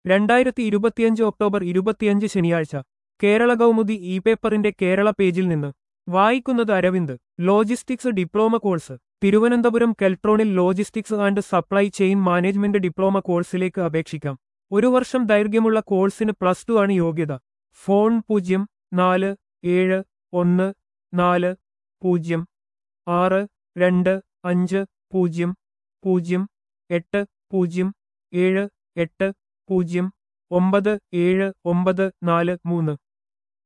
രണ്ടായിരത്തി ഇരുപത്തിയഞ്ച് ഒക്ടോബർ ഇരുപത്തിയഞ്ച് ശനിയാഴ്ച കേരള കൗമുദി ഇ പേപ്പറിന്റെ കേരള പേജിൽ നിന്ന് വായിക്കുന്നത് Aravind logistics diploma course Thiruvananthapuram കെൽട്രോണിൽ logistics and supply chain management diploma കോഴ്സിലേക്ക് അപേക്ഷിക്കാം ഒരു വർഷം ദൈർഘ്യമുള്ള കോഴ്സിന് പ്ലസ് ടു ആണ് യോഗ്യത ഫോൺ പൂജ്യം നാല് ഏഴ് ഒന്ന് നാല് പൂജ്യം ആറ് രണ്ട് അഞ്ച് പൂജ്യം പൂജ്യം എട്ട് പൂജ്യം ഏഴ് എട്ട് പൂജ്യം ഒമ്പത് ഏഴ് ഒമ്പത് നാല് മൂന്ന്